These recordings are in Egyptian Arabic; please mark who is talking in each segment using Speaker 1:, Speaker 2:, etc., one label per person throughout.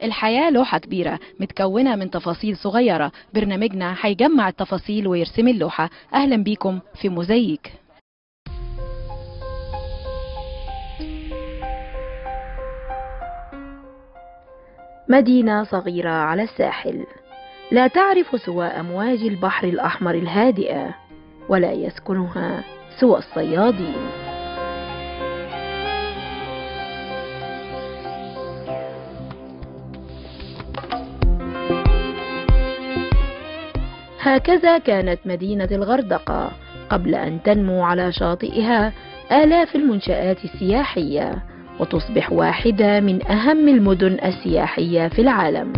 Speaker 1: الحياة لوحة كبيرة متكونة من تفاصيل صغيرة برنامجنا هيجمع التفاصيل ويرسم اللوحة أهلا بيكم في موزايك مدينة صغيرة على الساحل لا تعرف سوى أمواج البحر الأحمر الهادئة ولا يسكنها سوى الصيادين هكذا كانت مدينة الغردقة قبل أن تنمو على شاطئها آلاف المنشآت السياحية وتصبح واحدة من أهم المدن السياحية في العالم.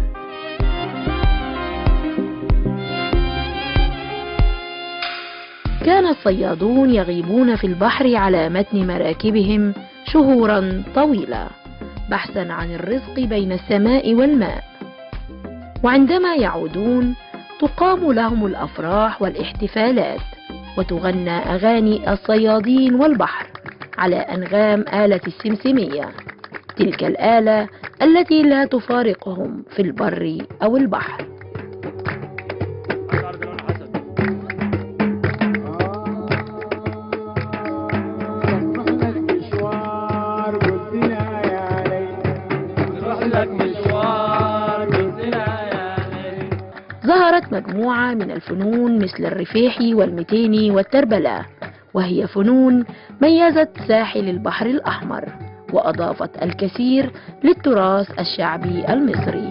Speaker 1: كان الصيادون يغيبون في البحر على متن مراكبهم شهورا طويلة بحثا عن الرزق بين السماء والماء. وعندما يعودون تقام لهم الافراح والاحتفالات وتغنى اغاني الصيادين والبحر على انغام اله السمسميه تلك الاله التي لا تفارقهم في البر او البحر ظهرت مجموعة من الفنون مثل الرفيحي والمتيني والتربلة وهي فنون ميزت ساحل البحر الأحمر وأضافت الكثير للتراث الشعبي المصري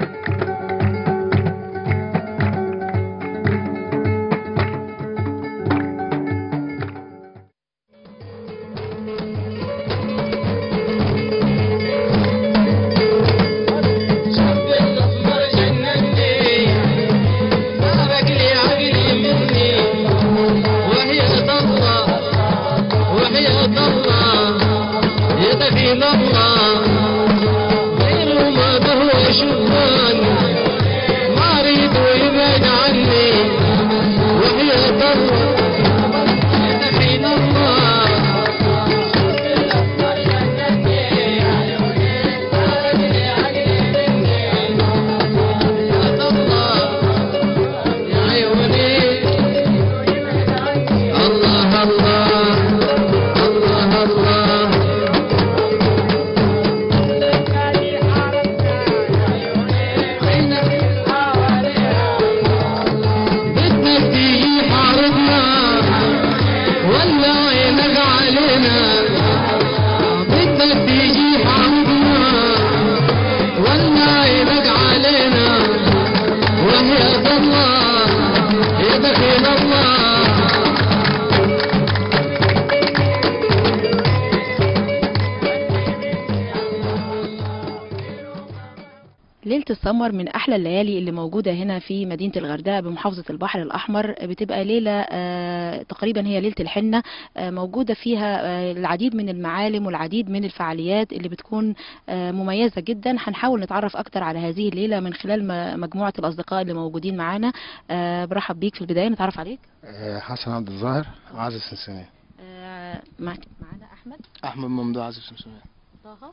Speaker 1: ليلة السمر من أحلى الليالي اللي موجودة هنا في مدينة الغردقة بمحافظة البحر الأحمر بتبقى ليلة آه، تقريبا هي ليلة الحنة آه، موجودة فيها آه، العديد من المعالم والعديد من الفعاليات اللي بتكون آه، مميزة جدا هنحاول نتعرف أكتر على هذه الليلة من خلال م- مجموعة الأصدقاء اللي موجودين معانا آه، برحب بيك في البداية نتعرف عليك
Speaker 2: آه، حسن عبد الظاهر عازف سمسمية
Speaker 1: آه، معك معانا أحمد
Speaker 2: أحمد ممدوح عازف سمسمية
Speaker 1: طه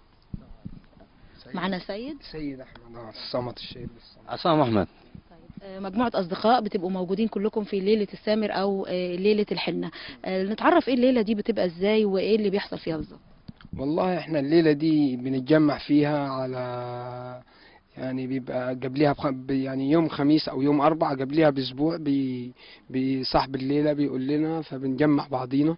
Speaker 1: معانا سيد
Speaker 2: سيد أحمد آه، الصمت الشهيد بالصمت
Speaker 3: عصام احمد
Speaker 1: آه، مجموعة أصدقاء بتبقوا موجودين كلكم في ليلة السامر أو آه، ليلة الحنة آه، نتعرف إيه الليلة دي بتبقى إزاي وإيه اللي بيحصل فيها بالظبط
Speaker 2: والله احنا الليلة دي بنتجمع فيها على يعني بيبقى قبلها بخ... ب- يعني يوم خميس او يوم اربع قبلها باسبوع بي... بصاحب الليلة بيقول لنا فبنجمع بعضينا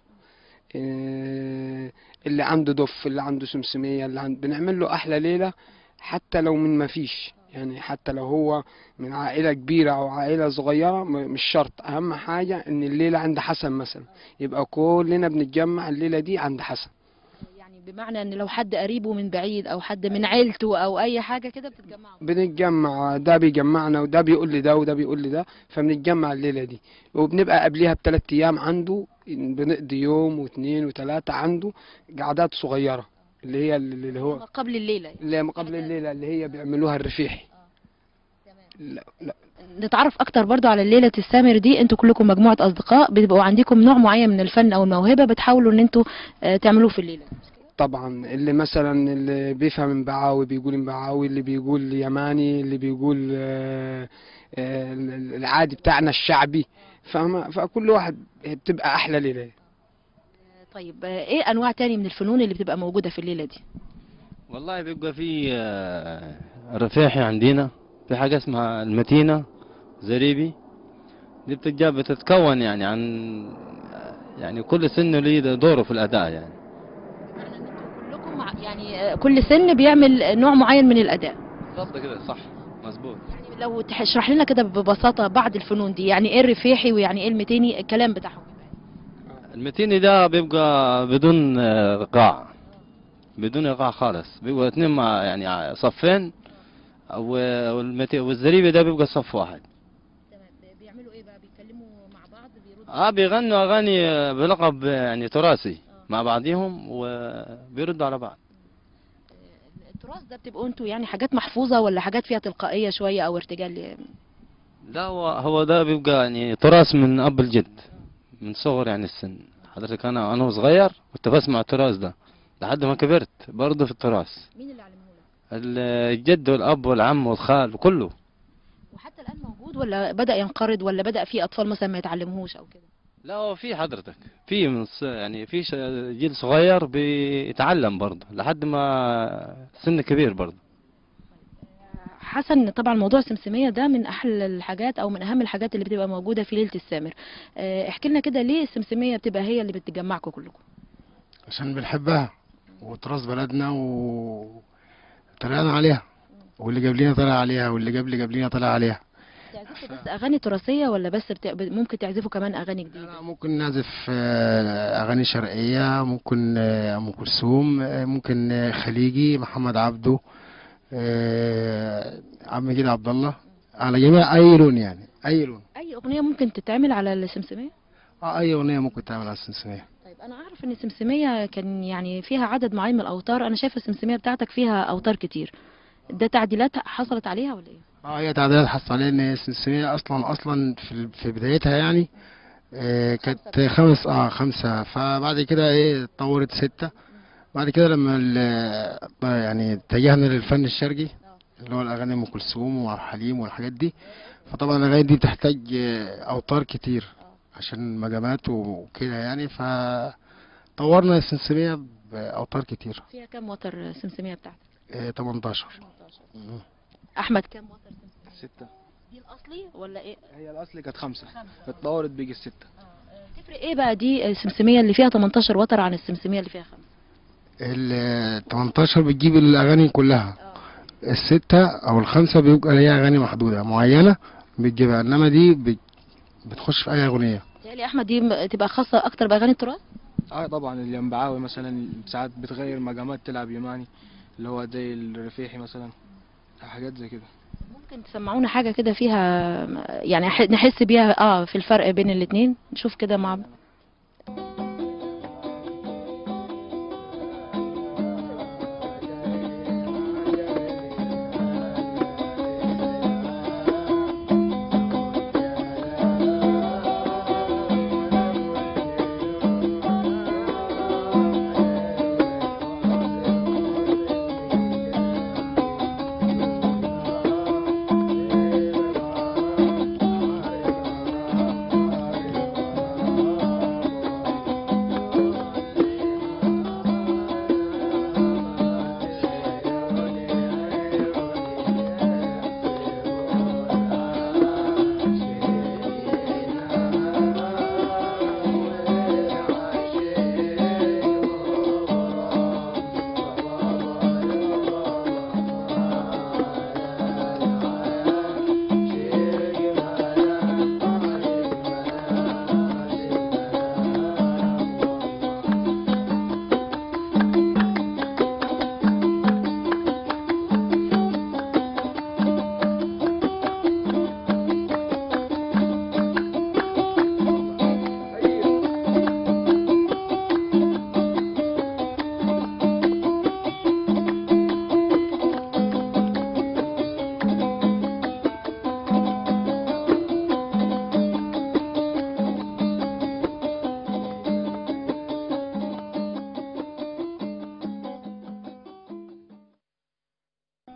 Speaker 2: اه، اللي عنده دف اللي عنده سمسمية اللي عند... بنعمل له احلى ليلة حتى لو من ما فيش يعني حتى لو هو من عائلة كبيرة او عائلة صغيرة م- مش شرط اهم حاجة ان الليلة عند حسن مثلا يبقى كلنا بنتجمع الليلة دي عند حسن
Speaker 1: يعني بمعنى إن لو حد قريبه من بعيد أو حد من عيلته أو أي حاجة كده بتتجمعوا
Speaker 2: بنتجمع ده بيجمعنا وده بيقول لي ده وده بيقول لي ده فبنتجمع الليلة دي وبنبقى قبلها بثلاث أيام عنده بنقضي يوم واثنين وثلاثة عنده قعدات صغيرة اللي هي اللي هو
Speaker 1: قبل الليلة يعني.
Speaker 2: اللي هي قبل الليلة اللي هي بيعملوها الرفيحي لا لا
Speaker 1: نتعرف أكتر برضو على ليلة السامر دي أنتوا كلكم مجموعة أصدقاء بيبقوا عندكم نوع معين من الفن أو الموهبة بتحاولوا إن أنتوا آه، تعملوه في الليلة
Speaker 2: طبعا اللي مثلا اللي بيفهم انبعاوي بيقول انبعاوي اللي بيقول يماني اللي بيقول آه، آه، العادي بتاعنا الشعبي فاهمة فكل واحد بتبقى أحلى ليلة
Speaker 1: طيب آه، ايه انواع تاني من الفنون اللي بتبقى موجودة في الليلة دي
Speaker 3: والله بيبقى في آه، رفاحي عندنا في حاجة اسمها المتينة زريبي دي بتتجاب بتتكون يعني عن يعني كل سن له دوره في الأداء يعني
Speaker 1: كلكم مع- يعني آه، كل سن بيعمل نوع معين من الاداء
Speaker 3: بالظبط كده صح مظبوط
Speaker 1: يعني لو تشرح لنا كده ببساطة بعض الفنون دي يعني ايه الرفيحي ويعني ايه المتيني الكلام بتاعهم
Speaker 3: المتيني ده بيبقى بدون آه، إيقاع بدون إيقاع خالص بيبقى اتنين مع يعني صفين و- والمتي- والزريبي ده بيبقى صف واحد
Speaker 1: بيعملوا ايه بقى بيتكلموا مع بعض بيردوا
Speaker 3: اه بيغنوا اغاني آه، بلقب آه، يعني تراثي مع بعضهم وبيردوا على بعض
Speaker 1: التراث ده بتبقوا انتوا يعني حاجات محفوظة ولا حاجات فيها تلقائية شوية او ارتجال
Speaker 3: لا هو هو ده بيبقى يعني تراث من اب الجد من صغر يعني السن حضرتك انا انا صغير كنت بسمع التراث ده لحد ما كبرت برضه في التراث
Speaker 1: مين اللي علمه لك
Speaker 3: ال- الجد والاب والعم والخال وكله
Speaker 1: وحتى الان موجود ولا بدأ ينقرض ولا بدأ في اطفال مثلا ما يتعلموهوش او كده
Speaker 3: لا هو في حضرتك في من ص- يعني في ش- جيل صغير بيتعلم برضه لحد ما سن كبير برضه
Speaker 1: حسن طبعا موضوع السمسمية ده من احلى الحاجات او من اهم الحاجات اللي بتبقى موجودة في ليلة السامر اه، احكي لنا كده ليه السمسمية بتبقى هي اللي بتجمعكم كلكم
Speaker 4: عشان بنحبها وتراث بلدنا و طلعنا عليها واللي قبلينا طلع عليها واللي قبل قبلينا طلع عليها
Speaker 1: بتعزفوا بس اغاني تراثية ولا بس بت... ممكن تعزفوا كمان اغاني جديدة
Speaker 4: لا، ممكن نعزف آه، أغاني شرقية ممكن آه، أم كلثوم آه، ممكن آه، خليجي محمد عبده آه، عم جيد عبد الله على جميع أي لون يعني أي لون
Speaker 1: اي اغنية ممكن تتعمل على السمسمية
Speaker 4: آه، أي أغنية ممكن تعمل على السمسمية
Speaker 1: طيب انا اعرف ان السمسمية كان يعني فيها عدد معين من الاوتار انا شايفه السمسمية بتاعتك فيها اوتار كتير ده تعديلات حصلت عليها ولا ايه
Speaker 4: اه هي تعديلات حصل عليها ان هي السمسمية اصلا اصلا في ال- في بدايتها يعني آه كانت خمس اه خمسة فبعد كده ايه اتطورت ستة بعد كده لما ال- يعني اتجهنا للفن الشرقي اللي هو الاغاني ام كلثوم وعبد الحليم والحاجات دي فطبعا الاغاني دي بتحتاج آه، اوتار كتير عشان مجامات وكده يعني فطورنا السمسمية باوتار كتير
Speaker 1: فيها كام وتر السمسمية بتاعتك
Speaker 4: آه 18 مم.
Speaker 1: احمد كام وتر سمسمية
Speaker 5: ستة
Speaker 1: دي الاصلي ولا ايه
Speaker 5: هي الأصل كانت خمسة اتطورت بيجي الستة
Speaker 1: تفرق ايه بقى دي السمسمية اللي فيها 18 وتر عن السمسمية اللي فيها خمسة
Speaker 4: ال 18 بتجيب الأغاني كلها الستة أو الخمسة بيبقى ليها أغاني محدودة معينة بتجيبها إنما دي بت- بتخش في أي أغنية
Speaker 1: تهيألي احمد دي م- تبقى خاصة اكتر باغاني التراث
Speaker 5: اه طبعا الينبعاوي مثلا ساعات بتغير مقامات تلعب يماني اللي هو زي الرفيحي مثلا حاجات زي كده
Speaker 1: ممكن تسمعونا حاجة كده فيها يعني ح- نحس بيها اه في الفرق بين الاتنين نشوف كده مع
Speaker 6: Thank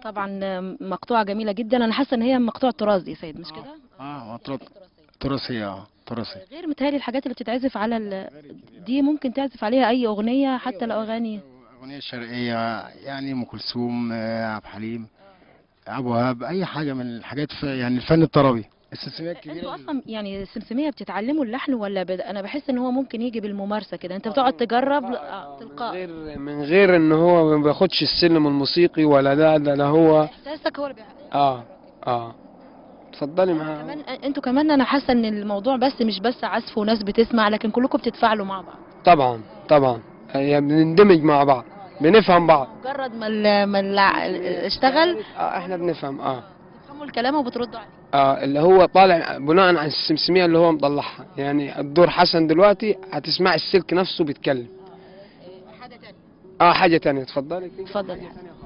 Speaker 1: طبعا مقطوعة جميلة جدا انا حاسة ان هي مقطوعة طراز يا سيد مش كده
Speaker 4: اه مطرط تراثية اه تراثية
Speaker 1: غير متهيألي الحاجات اللي بتتعزف على ال... دي ممكن تعزف عليها اي اغنية حتى لو اغاني
Speaker 4: أغنية شرقية يعني أم كلثوم آه، عبد الحليم أبو وهاب أي حاجة من الحاجات في يعني الفن الطربي السلسلة
Speaker 1: انتوا
Speaker 4: الكبيرة
Speaker 1: اصلا يعني السمسمية بتتعلموا اللحن ولا بد... انا بحس ان هو ممكن يجي بالممارسة كده انت بتقعد تجرب آه،
Speaker 2: من
Speaker 1: تلقاء
Speaker 2: غير من غير ان هو ما بياخدش السلم الموسيقي ولا ده ده لا هو
Speaker 1: احساسك هو اللي بيح...
Speaker 2: اه اه اتفضلي معايا
Speaker 1: كمان انتوا كمان انا حاسة ان الموضوع بس مش بس عزف وناس بتسمع لكن كلكم بتتفاعلوا مع بعض
Speaker 2: طبعا طبعا هي بنندمج مع بعض بنفهم بعض
Speaker 1: مجرد ما ال... ما ال... اشتغل
Speaker 2: اه احنا بنفهم اه
Speaker 1: تفهموا الكلام وبتردوا عليه
Speaker 2: اه اللي هو طالع بناء على السمسمية اللي هو مطلعها يعني الدور حسن دلوقتي هتسمع السلك نفسه بيتكلم
Speaker 1: حاجة تانية
Speaker 2: اه حاجة تانية اتفضلي
Speaker 1: اتفضل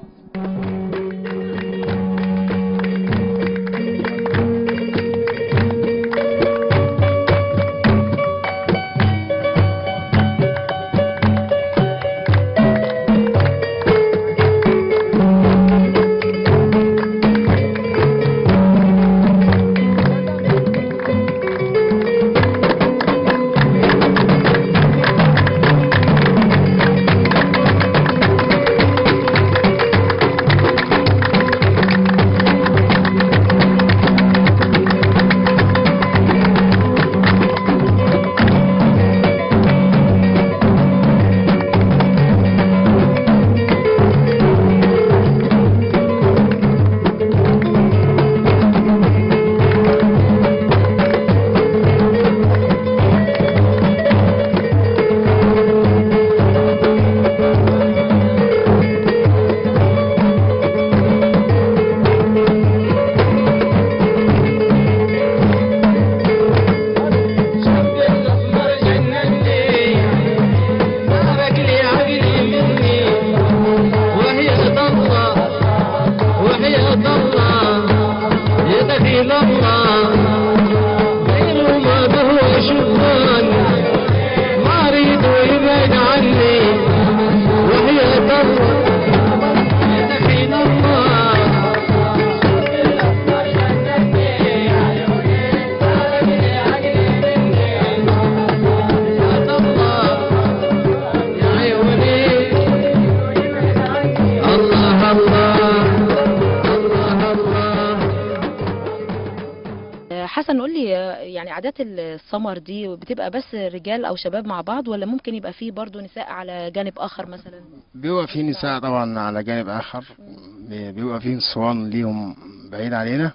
Speaker 1: حسن قول لي يعني عادات السمر دي بتبقى بس رجال او شباب مع بعض ولا ممكن يبقى فيه برضو نساء على جانب اخر مثلا
Speaker 4: بيبقى في نساء طبعا على جانب آخر بيبقى في نسوان ليهم بعيد علينا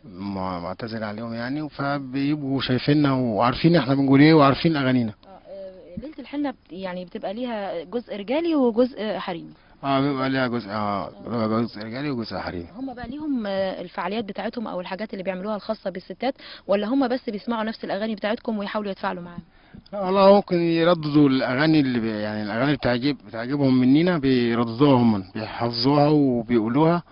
Speaker 4: مع- معتزل عليهم يعني فبيبقوا شايفيننا وعارفين احنا بنقول ايه وعارفين اغانينا
Speaker 1: ليلة الحنة بت- يعني بتبقى ليها جزء رجالي وجزء حريمي
Speaker 4: اه بيبقى ليها جزء اه بيبقى جزء رجالي وجزء حريمي
Speaker 1: هم بقى ليهم آه، الفعاليات بتاعتهم او الحاجات اللي بيعملوها الخاصة بالستات ولا هم بس بيسمعوا نفس الاغاني بتاعتكم ويحاولوا يتفاعلوا معاها
Speaker 4: لا والله ممكن يرددوا الاغاني اللي بي يعني الاغاني اللي بتعجب بتعجبهم مننا بيرددوها هم بيحفظوها وبيقولوها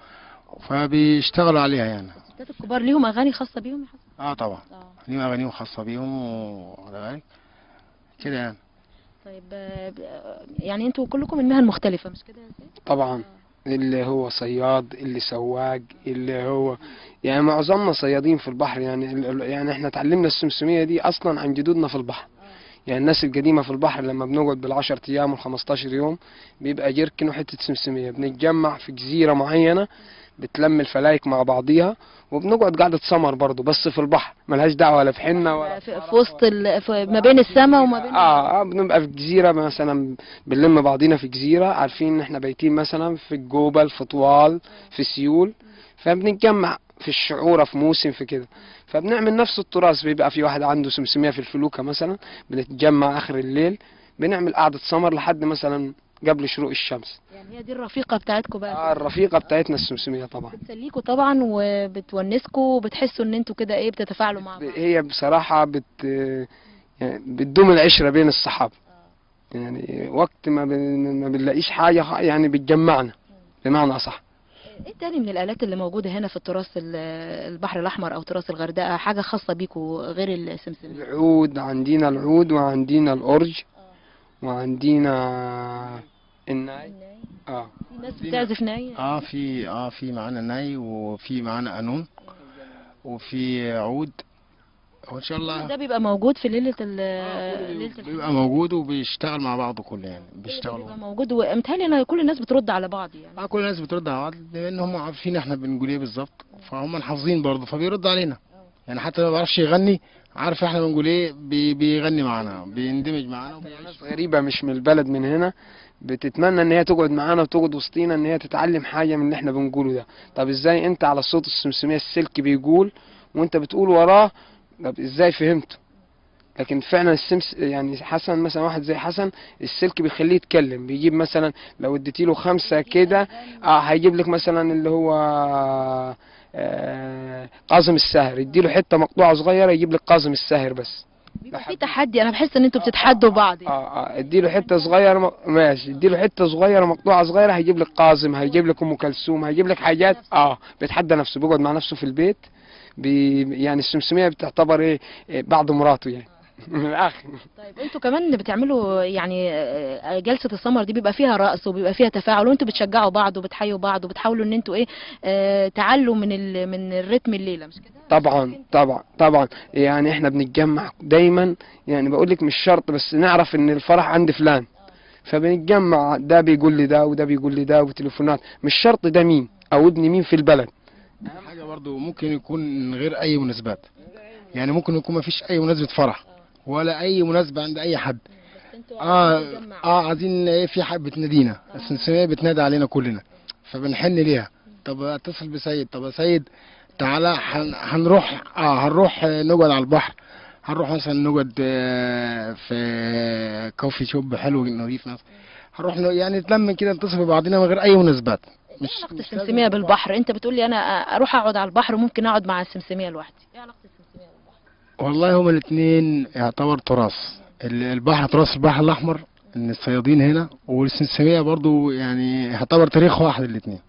Speaker 4: فبيشتغلوا عليها يعني
Speaker 1: الستات الكبار ليهم اغاني خاصة بيهم يا حسن
Speaker 4: اه طبعا
Speaker 1: اه
Speaker 4: ليهم اغانيهم خاصه بيهم وعلى بالك كده يعني
Speaker 1: طيب آه، ب- آه، يعني انتوا كلكم من مهن مختلفة مش كده يا سيد؟
Speaker 2: طبعا اللي هو صياد اللي سواق اللي هو يعني معظمنا صيادين في البحر يعني ال- ال- يعني احنا اتعلمنا السمسمية دي اصلا عن جدودنا في البحر يعني الناس القديمة في البحر لما بنقعد بالعشر ايام والخمستاشر يوم بيبقى جيركن وحتة سمسمية بنتجمع في جزيرة معينة بتلم الفلايك مع بعضيها وبنقعد قعدة سمر برضو بس في البحر ملهاش دعوة لا في حنة ولا
Speaker 1: في في وسط ال... في ما بين السماء وما بين
Speaker 2: اه اه بنبقى في جزيرة مثلا بنلم بعضينا في جزيرة عارفين ان احنا بايتين مثلا في الجوبل في طوال في سيول فبنتجمع في الشعورة في موسم في كده فبنعمل نفس التراث بيبقى في واحد عنده سمسمية في الفلوكة مثلا بنتجمع اخر الليل بنعمل قعدة سمر لحد مثلا قبل شروق الشمس
Speaker 1: يعني هي دي الرفيقة بتاعتكم بقى
Speaker 2: آه الرفيقة بتاعتنا السمسمية طبعا
Speaker 1: بتسليكوا طبعا وبتونسكوا وبتحسوا ان انتوا كده ايه بتتفاعلوا مع بعض
Speaker 2: هي بصراحة بت يعني بتدوم العشرة بين الصحاب يعني وقت ما بن- ما بنلاقيش حاجة خ- يعني بتجمعنا بمعنى أصح
Speaker 1: ايه تاني من الالات اللي موجودة هنا في التراث ال- البحر الاحمر او تراث الغردقة حاجة خاصة بيكوا غير السمسم
Speaker 2: العود عندنا العود وعندنا الأرج وعندنا الناي اه
Speaker 1: في ناس بتعزف ناي
Speaker 4: اه في اه في معانا ناي وفي معانا قانون وفي عود وان شاء الله
Speaker 1: ده بيبقى موجود في ليله ال ليله ال-
Speaker 4: بيبقى موجود وبيشتغل مع بعضه كله يعني
Speaker 1: بيبقى
Speaker 4: بيشتغلوا
Speaker 1: موجود ومتهيألي ان كل الناس بترد على بعض يعني
Speaker 4: اه كل الناس بترد على بعض بما ان هم عارفين احنا بنقول ايه بالظبط فهم حافظين برضه فبيرد علينا يعني حتى لو ما بيعرفش يغني عارف احنا بنقول ايه بي بيغني معانا بيندمج معانا وبيعيش
Speaker 2: ناس غريبة مش من البلد من هنا بتتمنى ان هي تقعد معانا وتقعد وسطينا ان هي تتعلم حاجة من اللي احنا بنقوله ده طب ازاي انت على صوت السمسمية السلك بيقول وانت بتقول وراه طب ازاي فهمته لكن فعلا السمس يعني حسن مثلا واحد زي حسن السلك بيخليه يتكلم بيجيب مثلا لو اديتي له خمسة كده اه هيجيب لك مثلا اللي هو آه قازم الساهر يديله حتة مقطوعة صغيرة يجيب لك قازم الساهر بس
Speaker 1: بيبقى في تحدي انا بحس ان انتوا بتتحدوا بعض يعني.
Speaker 2: اه اه اديله حته صغيره م... ماشي اديله حته صغيره مقطوعه صغيره هيجيب لك قازم هيجيب لك ام كلثوم هيجيب لك حاجات اه بيتحدى نفسه بيقعد مع نفسه في البيت بي... يعني السمسميه بتعتبر ايه إيه بعد مراته يعني من الاخر
Speaker 1: طيب انتوا كمان بتعملوا يعني آه، جلسه السمر دي بيبقى فيها رقص وبيبقى فيها تفاعل وانتوا بتشجعوا بعض وبتحيوا بعض وبتحاولوا ان انتوا ايه آه، تعلوا من ال... من الريتم الليله مش كده
Speaker 2: طبعا طبعا طبعا يعني احنا بنتجمع دايما يعني بقول لك مش شرط بس نعرف ان الفرح عند فلان فبنتجمع ده بيقول لي ده وده بيقول لي ده وتليفونات مش شرط ده مين او ابن مين في البلد
Speaker 4: حاجه برضو ممكن يكون من غير اي مناسبات يعني ممكن يكون ما فيش اي مناسبه فرح ولا اي مناسبه عند اي حد اه اه عايزين ايه في حد بتنادينا السمسميه بتنادي علينا كلنا فبنحن ليها طب اتصل بسيد طب يا سيد تعالى هن- هنروح اه هنروح آه، نقعد على البحر هنروح مثلا نقعد آه، في كوفي شوب حلو نظيف مثلا هنروح ن- يعني نتلم كده نتصل ببعضنا من غير اي مناسبات مش
Speaker 1: علاقه
Speaker 4: مش لازم
Speaker 1: السمسميه
Speaker 4: يكون
Speaker 1: بالبحر انت بتقول لي انا اروح اقعد على البحر وممكن اقعد مع السمسميه لوحدي ايه علاقه السمسميه بالبحر
Speaker 4: والله هما الاثنين يعتبر تراث ال- البحر تراث البحر الاحمر ان الصيادين هنا والسمسميه برضو يعني يعتبر تاريخ واحد الاثنين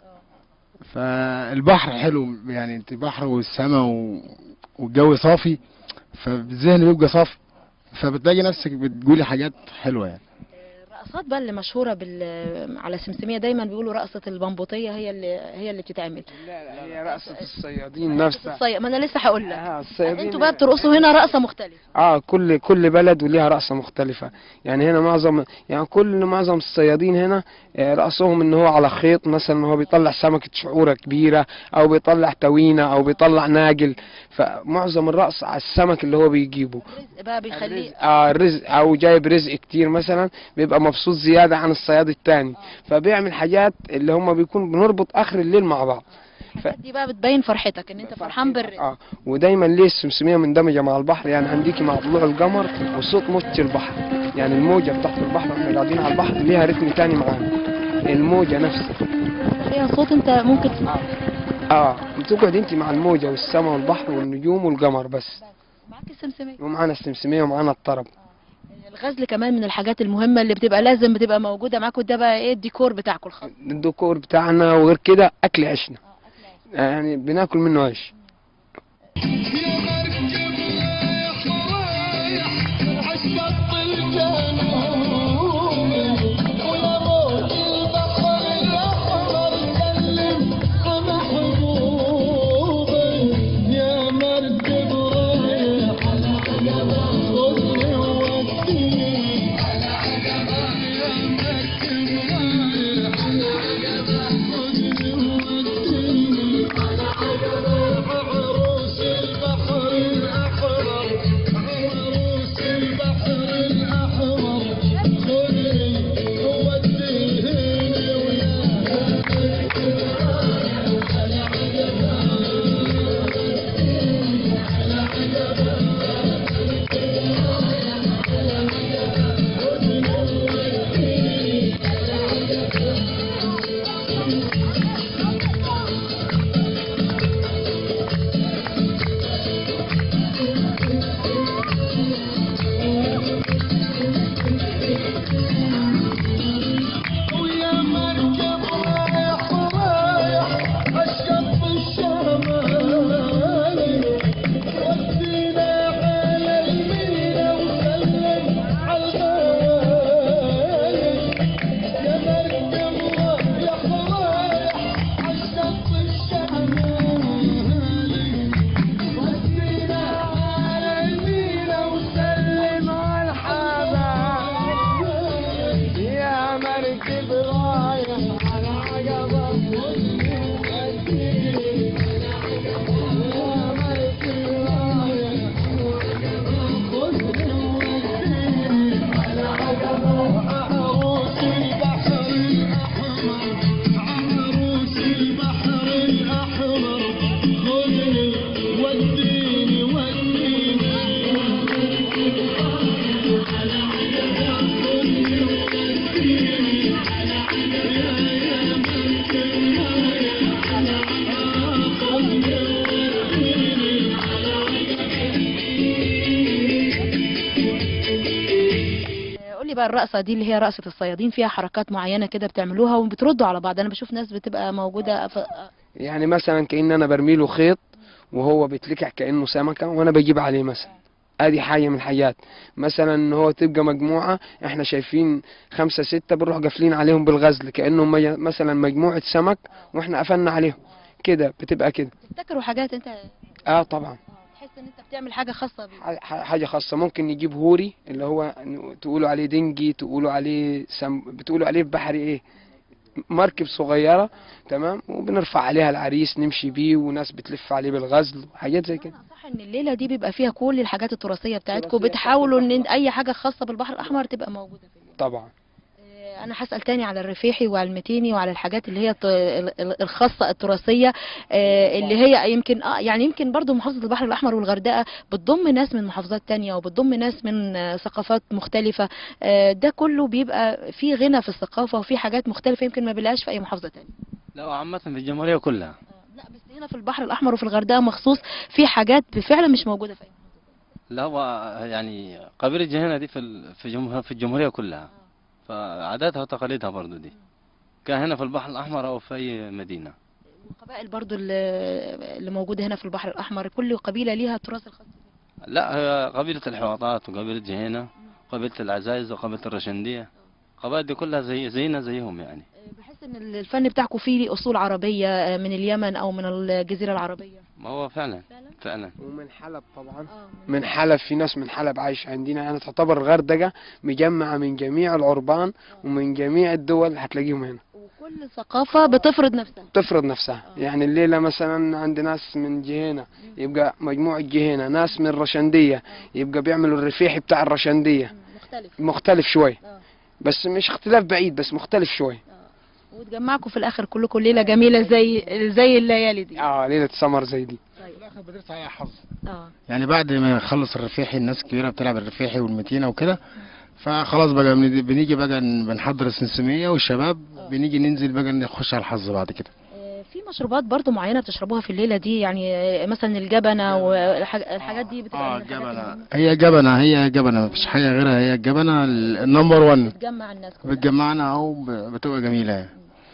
Speaker 4: فالبحر حلو يعني انت بحر والسماء و- والجو صافي فالذهن بيبقى صافي فبتلاقي نفسك بتقولي حاجات حلوه يعني
Speaker 1: الرقصات بقى اللي مشهوره بال على السمسميه دايما بيقولوا رقصه البمبوطيه هي اللي هي اللي بتتعمل
Speaker 2: لا لا هي رقصة الصيادين نفسها
Speaker 1: الصي... ما انا لسه هقول لك
Speaker 2: آه الصيادين
Speaker 1: انتوا بقى بترقصوا هنا رقصه مختلفه
Speaker 2: اه كل كل بلد وليها رقصة مختلفة يعني هنا معظم يعني كل معظم الصيادين هنا آه، رقصهم ان هو على خيط مثلا هو بيطلع سمكة شعورة كبيرة او بيطلع توينة او بيطلع ناجل فمعظم الرقص على السمك اللي هو بيجيبه
Speaker 1: الرزق بقى بيخليه
Speaker 2: الرزق آه الرزق او جايب رزق كتير مثلا بيبقى مبسوط زيادة عن الصياد التاني فبيعمل حاجات اللي هم بيكون بنربط اخر الليل مع بعض
Speaker 1: دي بقى بتبين فرحتك ان انت فرحان بالرزق
Speaker 2: اه ودايما ليه السمسميه مندمجه مع البحر يعني عنديكي مع طلوع القمر وصوت موجة البحر يعني الموجه بتاعت البحر واحنا قاعدين على البحر ليها رتم تاني معانا الموجه نفسها
Speaker 1: ليها صوت انت ممكن تسمعه
Speaker 2: اه بتقعد انت مع الموجه والسماء والبحر والنجوم والقمر بس
Speaker 1: معاك السمسميه
Speaker 2: ومعانا السمسميه ومعانا الطرب
Speaker 1: الغزل كمان من الحاجات المهمه اللي بتبقى لازم بتبقى موجوده معاكم ده بقى ايه الديكور بتاعكم الخاص
Speaker 2: الديكور بتاعنا وغير كده اكل عيشنا يعني بناكل منه عيش
Speaker 6: عروس البحر
Speaker 1: بقى الرقصه دي اللي هي رقصه الصيادين فيها حركات معينه كده بتعملوها وبتردوا على بعض انا بشوف ناس بتبقى موجوده ف...
Speaker 2: يعني مثلا كأن انا برمي له خيط وهو بيتلكع كأنه سمكة وانا بجيب عليه مثلا ادي حاجة من الحاجات مثلا ان هو تبقى مجموعة احنا شايفين خمسة ستة بنروح قافلين عليهم بالغزل كأنهم مي- مثلا مجموعة سمك واحنا قفلنا عليهم كده بتبقى كده
Speaker 1: تفتكروا حاجات انت
Speaker 2: اه طبعا
Speaker 1: تحس ان انت بتعمل حاجه خاصه بيه
Speaker 2: ح- ح- حاجة خاصة ممكن نجيب هوري اللي هو ن- تقولوا عليه دنجي تقولوا عليه سم... بتقولوا عليه في بحري ايه مركب صغيرة تمام وبنرفع عليها العريس نمشي بيه وناس بتلف عليه بالغزل وحاجات زي كده
Speaker 1: صح ان الليله دي بيبقى فيها كل الحاجات التراثيه بتاعتكم
Speaker 2: التراثية بتاعت
Speaker 1: بتحاولوا ان
Speaker 2: البحر
Speaker 1: اي حاجه خاصه بالبحر الاحمر تبقى موجوده في الليله
Speaker 2: طبعا
Speaker 1: آه، انا هسال تاني على الرفيحي وعلى المتيني وعلى الحاجات اللي هي الت- ال- ال- الخاصه التراثيه آه، اللي هي يمكن اه يعني يمكن برضو محافظه البحر الاحمر والغردقه بتضم ناس من محافظات تانية وبتضم ناس من آه، ثقافات مختلفه آه، ده كله بيبقى في غنى في الثقافه وفي حاجات مختلفه يمكن ما بنلاقيش في اي محافظه تانية
Speaker 3: لا عامة في الجمهورية كلها
Speaker 1: لا بس هنا في البحر الاحمر وفي الغردقه مخصوص في حاجات فعلا مش موجوده في اي
Speaker 3: لا هو يعني قبيلة جهينة دي في ال- في جمهور في الجمهورية كلها فعاداتها وتقاليدها برضو دي كان هنا في البحر الأحمر أو في أي مدينة
Speaker 1: القبائل برضو اللي اللي موجوده هنا في البحر الاحمر كل قبيله ليها التراث الخاص بيها
Speaker 3: لا هي قبيلة الحواطات وقبيلة جهينة قبيلة العزايز وقبيلة الرشندية القبائل دي كلها زي زينا زيهم يعني
Speaker 1: بحس ان الفن بتاعكم فيه اصول عربيه من اليمن او من الجزيره العربيه
Speaker 3: ما هو فعلا
Speaker 1: فعلا
Speaker 3: فعلا
Speaker 2: ومن حلب طبعا
Speaker 1: اه
Speaker 2: من حلب في ناس من حلب عايش عندنا يعني تعتبر الغردقة مجمعة من جميع العربان ومن جميع الدول هتلاقيهم هنا
Speaker 1: وكل ثقافه بتفرض نفسها
Speaker 2: تفرض نفسها
Speaker 1: آه.
Speaker 2: يعني الليلة مثلا عند ناس من جهينة يبقى مجموعة جهينة ناس من الرشندية يبقى بيعملوا الرفيحي بتاع الرشندية
Speaker 1: مختلف
Speaker 2: مختلف شوي
Speaker 1: اه
Speaker 2: بس مش اختلاف بعيد بس مختلف شوي
Speaker 1: وتجمعكم في الاخر كلكم ليله جميله زي زي الليالي دي
Speaker 2: اه ليلة سمر زي دي
Speaker 1: طيب
Speaker 4: في الاخر بترسى هي حظ
Speaker 1: اه
Speaker 4: يعني بعد ما نخلص الرفيحي الناس الكبيره بتلعب الرفيحي والمتينه وكده فخلاص بقى بن- بنيجي بقى بنحضر السمسميه والشباب بنيجي ننزل بقى نخش على الحظ بعد كده
Speaker 1: آه، في مشروبات برضو معينه بتشربوها في الليله دي يعني آه، مثلا الجبنه والحاجات دي بتبقى
Speaker 4: اه
Speaker 1: من الحاجات
Speaker 4: جبنه
Speaker 1: المهمة.
Speaker 4: هي جبنه هي جبنه مفيش حاجه غيرها هي الجبنه النمبر 1
Speaker 1: بتجمع الناس كلها
Speaker 4: بتجمعنا او ب- بتبقى جميله يعني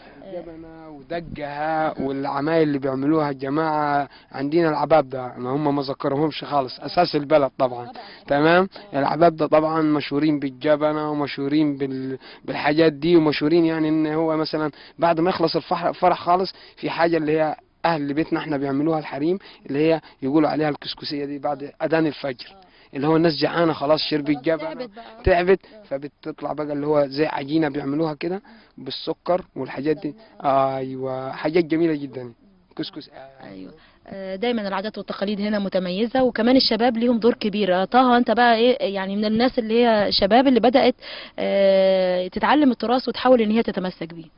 Speaker 2: جبنة ودقها والعمايل اللي بيعملوها الجماعة عندنا العباب ده ما هم ما ذكرهمش خالص أساس البلد طبعا تمام العباب ده طبعا مشهورين بالجبنة ومشهورين بال... بالحاجات دي ومشهورين يعني ان هو مثلا بعد ما يخلص الفرح, الفرح خالص في حاجة اللي هي اهل بيتنا احنا بيعملوها الحريم اللي هي يقولوا عليها الكسكسية دي بعد اذان الفجر اللي هو الناس جعانة خلاص شربت جبنة
Speaker 1: تعبت بقى.
Speaker 2: تعبت فبتطلع بقى اللي هو زي عجينة بيعملوها كده بالسكر والحاجات دي ايوه حاجات جميلة جدا كسكس
Speaker 1: ايوه آه، دايما العادات والتقاليد هنا متميزه وكمان الشباب ليهم دور كبير آه، طه انت بقى ايه يعني من الناس اللي هي شباب اللي بدات آه، تتعلم التراث وتحاول ان هي تتمسك بيه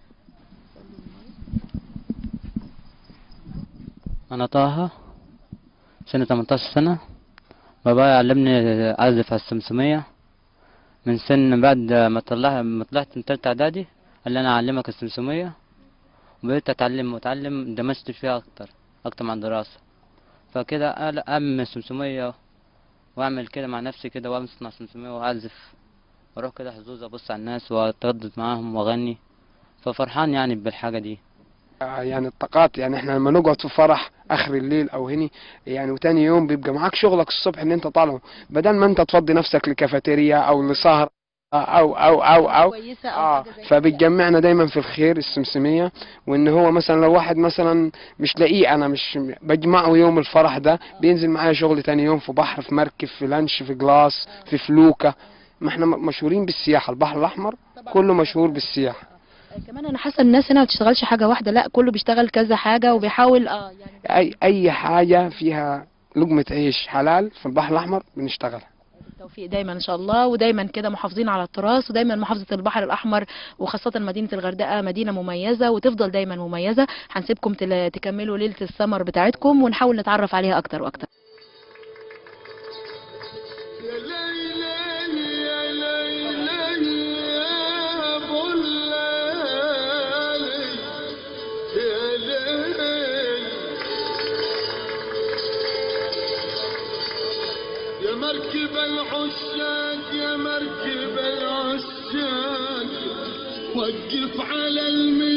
Speaker 6: أنا طه سنة 18 سنة بابايا علمني أعزف على السمسمية من سن بعد ما طلعت ما طلعت من تالتة إعدادي قال لي أنا أعلمك السمسمية وبقيت أتعلم وأتعلم اندمجت فيها أكتر أكتر مع الدراسة فكده أعل- أعمل سمسمية وأعمل كده مع نفسي كده وأصنع سمسمية وأعزف وأروح كده حظوظ أبص على الناس وأتردد معاهم وأغني ففرحان يعني بالحاجة دي
Speaker 2: آه، يعني الطاقات يعني احنا لما نقعد في فرح اخر الليل او هني يعني وتاني يوم بيبقى معاك شغلك الصبح ان انت طالعه بدل ما انت تفضي نفسك لكافيتيريا او لسهر او او او او
Speaker 1: كويسه او
Speaker 2: اه
Speaker 1: حاجه زي كده.
Speaker 2: فبتجمعنا دايما في الخير السمسمية وان هو مثلا لو واحد مثلا مش لاقيه انا مش بجمعه يوم الفرح ده بينزل معايا شغل تاني يوم في بحر في مركب في لانش في جلاس في فلوكة ما احنا م- مشهورين بالسياحة البحر الاحمر
Speaker 1: طبعاً.
Speaker 2: كله مشهور بالسياحة
Speaker 1: آه، كمان انا حاسه الناس هنا ما بتشتغلش حاجه واحده لا كله بيشتغل كذا حاجه وبيحاول اه يعني
Speaker 2: اي اي حاجة فيها لقمة عيش حلال في البحر الاحمر بنشتغلها
Speaker 1: التوفيق دايما ان شاء الله ودايما كده محافظين على التراث ودايما محافظه البحر الاحمر وخاصه مدينه الغردقه مدينه مميزه وتفضل دايما مميزه هنسيبكم تل- تكملوا ليله السمر بتاعتكم ونحاول نتعرف عليها اكتر واكتر
Speaker 7: يا مركب العشاق يا مركب العشاق وقف على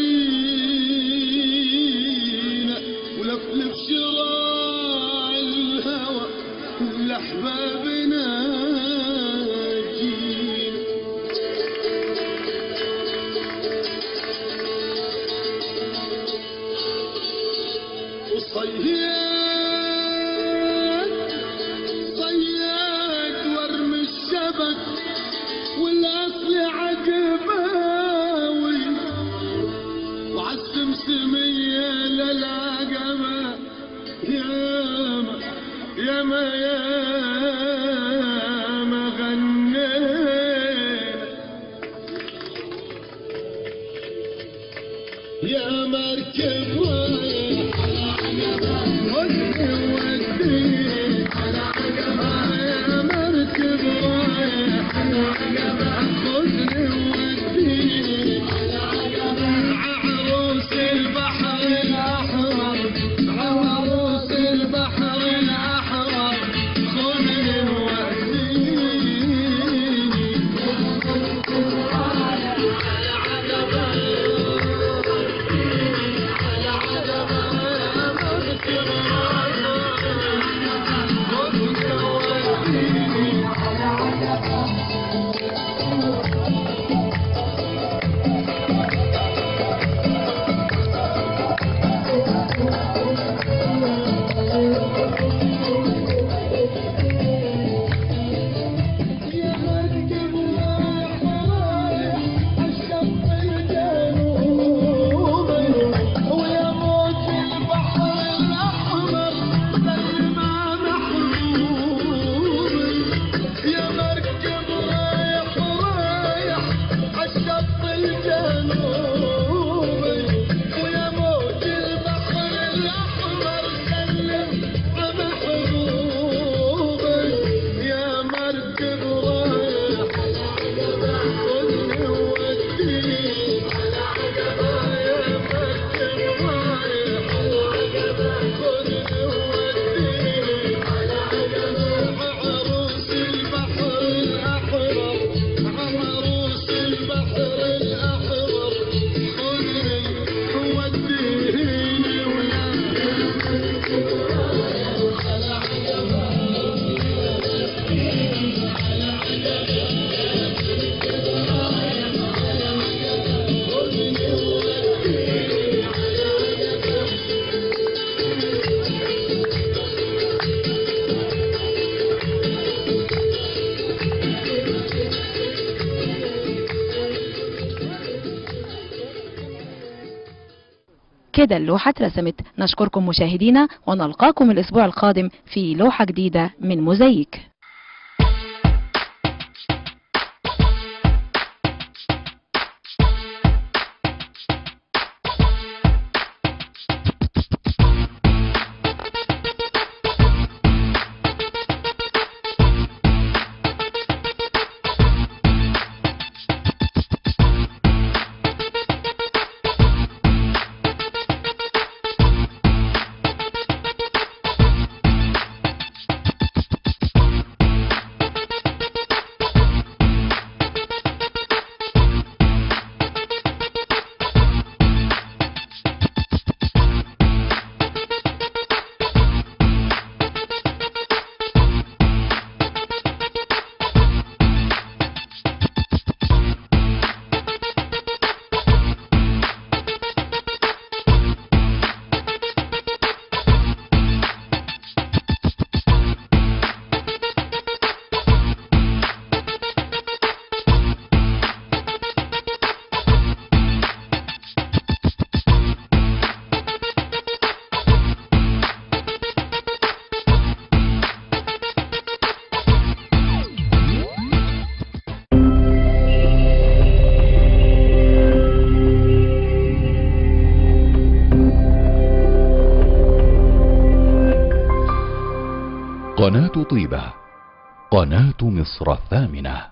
Speaker 7: المينا ولفلف شراع الهوى لأحبابنا جينا وصياد صياد ورم الشبك والاصل عقباوي وعالسمسمية للعقبة ياما ياما ياما غنينا يا مركب رايح ودي ودي يا مركب رايح خذني وديني عروس البحر الأحمر عروس البحر الأحمر خذني يا مركب رايح رايح عالشط الجنوبي ويا موج البحر الأحمر سلمى محبوبي يا مركب رايح رايح عالشط الجنوبي ويا موج البحر الأحمر سلم محبوبي يا مركب رايح خذني وديني يا مركب رايح خذني وديني عروس البحر الأحمر عروس البحر الأحمر خذني وديني ويا
Speaker 1: كده اللوحة اترسمت نشكركم مشاهدينا ونلقاكم الأسبوع القادم في لوحة جديدة من موزايك
Speaker 8: قناة طيبة قناة مصر الثامنة